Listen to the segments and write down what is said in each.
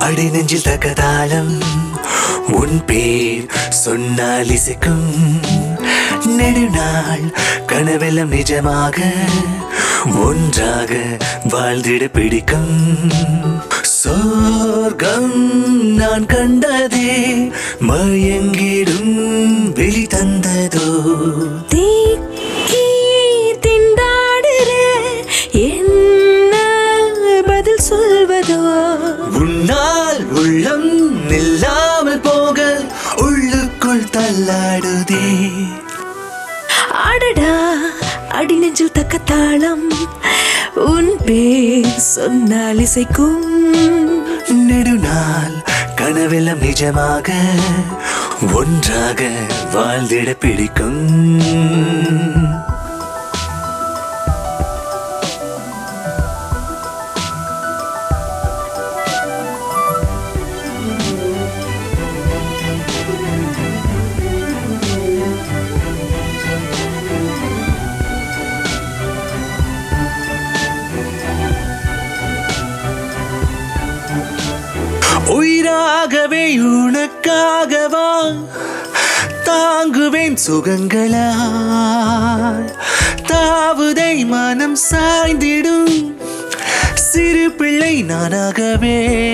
அடி நெஞ்சில் தக்கதாளம் உன் பேர் சொன்னால் இசைக்கும் நெடுநாள் கனவெல்லாம் நிஜமாக ஒன்றாக வாழ்ந்திட பிடிக்கும் சொர்க்கம் நான் கண்டதே மயங்கிடும் வெளி தந்ததோ தீக்கி திண்டாடுற என்ன பதில் சொல்வதோ உன்னால் உள்ளம் நில்லாமல் போக உள்ளுக்குள் தள்ளாடுதே அடடா அடி நெஞ்சில் தக்க தாளம் உன் பேர் சொன்னால் இசைக்கும் நெடுநாள் கனவெல்லாம் நிஜமாக ஒன்றாக வாழ்ந்திட பிடிக்கும் உயிராகவே உனக்காகவா தாங்குவேன் சுகங்களா தாவுதை மனம் சாய்ந்திடும் சிறு பிள்ளை நானாகவே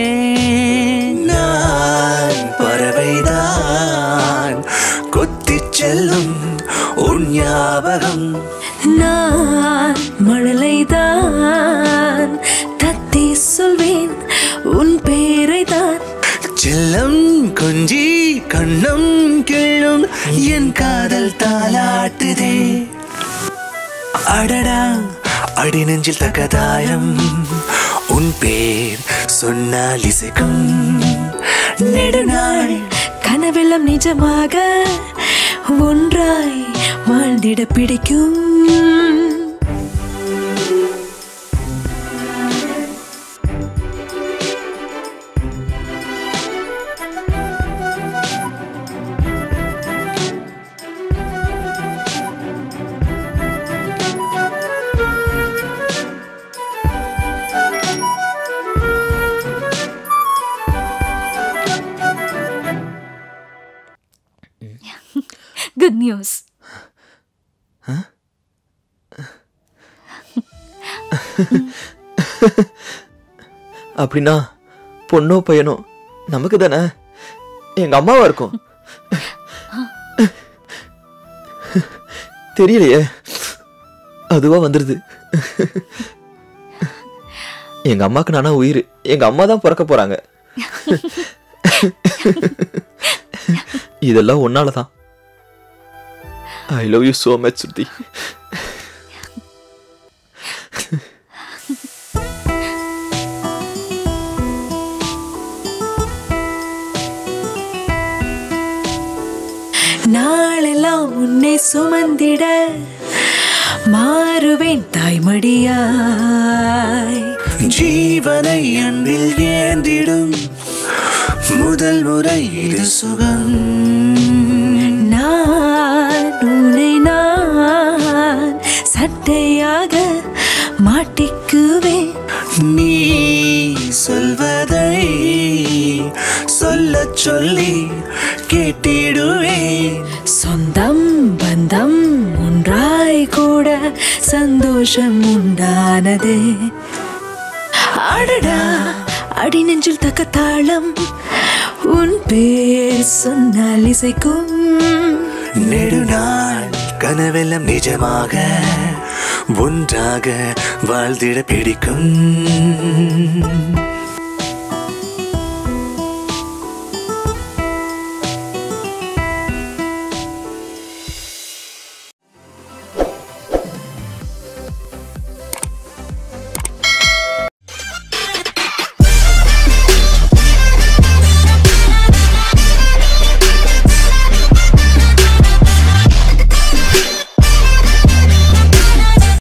நான் பறவைதான் கொத்திச் செல்லும் உன் ஞாபகம் நான் மழலைதான் தத்தி சொல்வேன் உன் பேரை தான் செல்லம் கொஞ்சி கண்ணம் கிள்ளும் என் காதல் தாலாட்டுதே அடடா அடி நெஞ்சில் தக்கதாயம் உன் பேர் சொன்னால் இசைக்கும் நெடுநாள் கனவெல்லாம் நிஜமாக ஒன்றாய் வாழ்ந்திட பிடிக்கும் Good news. அப்படின்னா பொண்ணோ பையனோ நமக்கு தானே எங்க அம்மாவா இருக்கும் தெரியலையே அதுவா வந்துருது எங்க அம்மாக்கு நானா உயிர் எங்க அம்மா தான் பிறக்க போறாங்க இதெல்லாம் ஒன்னால தான் I love you so much சுத்தி நாளெல்லாம் உன்னை சுமந்திட மாறுவேன் தாய்மடியாய் ஜீவனை அன்பில் ஏந்திடும் முதல் முறை இது சுகம் நான் உன்னை நான் சட்டையாக மாட்டிக்குவேன் நீ சொல்வதை சொல்லச் சொல்லி கேட்டிடுவேன் சொந்தம் பந்தம் ஒன்றாய் கூட சந்தோஷம் உண்டானதே அடடா அடி நெஞ்சில் தக்க தாளம் உன் பேர் சொன்னால் இசைக்கும் நெடுநாள் கனவெல்லாம் நிஜமாக ஒன்றாக வாழ்ந்திட பிடிக்கும்